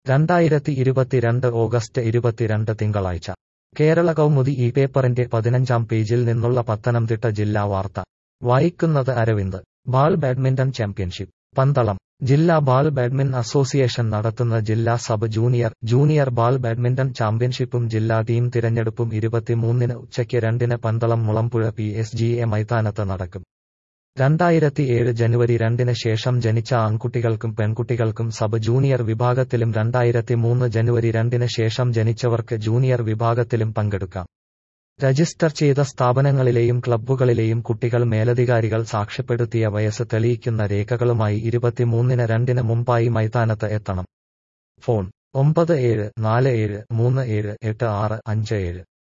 രണ്ടായിരത്തി ഇരുപത്തിരണ്ട് ഓഗസ്റ്റ് ഇരുപത്തിരണ്ട് തിങ്കളാഴ്ച കേരള കൗമുദി ഈ പേപ്പറിന്റെ പതിനഞ്ചാം പേജിൽ നിന്നുള്ള പത്തനംതിട്ട ജില്ലാ വാർത്ത വായിക്കുന്നത് Aravind ball badminton championship Pandalam ജില്ലാ ബാൾ ബാഡ്മിന്റൺ അസോസിയേഷൻ നടത്തുന്ന ജില്ലാ sub junior junior ball badminton ചാമ്പ്യൻഷിപ്പും ജില്ലാ ടീം തിരഞ്ഞെടുപ്പും ഇരുപത്തിമൂന്നിന് ഉച്ചയ്ക്ക് രണ്ടിന് Pandalam Mulampuzha P S G A മൈതാനത്ത് നടക്കും രണ്ടായിരത്തി ഏഴ് ജനുവരി രണ്ടിന് ശേഷം ജനിച്ച ആൺകുട്ടികൾക്കും പെൺകുട്ടികൾക്കും സബ് ജൂനിയർ വിഭാഗത്തിലും രണ്ടായിരത്തി മൂന്ന് ജനുവരി രണ്ടിന് ശേഷം ജനിച്ചവർക്ക് ജൂനിയർ വിഭാഗത്തിലും പങ്കെടുക്കാം രജിസ്റ്റർ ചെയ്ത സ്ഥാപനങ്ങളിലെയും ക്ലബ്ബുകളിലെയും കുട്ടികൾ മേലധികാരികൾ സാക്ഷ്യപ്പെടുത്തിയ വയസ്സ് തെളിയിക്കുന്ന രേഖകളുമായി ഇരുപത്തിമൂന്നിന് രണ്ടിന് മുമ്പായി മൈതാനത്ത് എത്തണം ഫോൺ ഒമ്പത് ഏഴ് നാല് ഏഴ് മൂന്ന് ഏഴ് എട്ട് ആറ് അഞ്ച് ഏഴ്